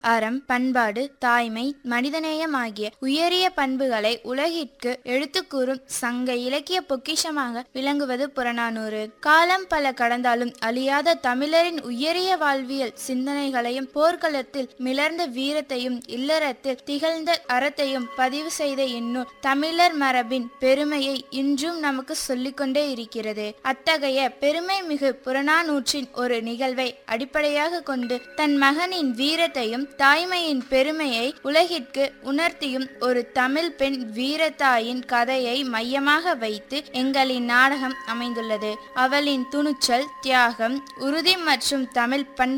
அறம் பண்பாடு தாய்மை மனிதநேயம் ஆகிய உயரிய பண்புகளை உலகிற்கு எடுத்துக் கூறும் சங்க இலக்கிய பொக்கிஷமாக விளங்குவது புறநானூறு காலம் பல கடந்தாலும் அழியாத தமிழரின் உயரிய வாழ்வியல் சிந்தனைகளையும் போர்க்களத்தில் மிளர்ந்த வீரத்தையும் இல்லறத்தில் திகழ்ந்த அறத்தையும் பதிவு செய்த இந்நூல் தமிழர் மரபின் பெருமையை இன்றும் நமக்கு சொல்லிக்கொண்டே இருக்கிறது அத்தகைய பெருமை மிகு புறநானூற்றின் ஒரு நிகழ்வை அடிப்படையாக கொண்டு தன் மகனின் வீரத்தையும் தாய்மையின் பெருமையை உலகிற்கு உணர்த்தியும் ஒரு தமிழ் பெண் வீரத்தாயின் கதையை மையமாக வைத்து எங்களின் நாடகம் அமைந்துள்ளது அவளின் துணிச்சல் தியாகம் உறுதி மற்றும் தமிழ் பண்பு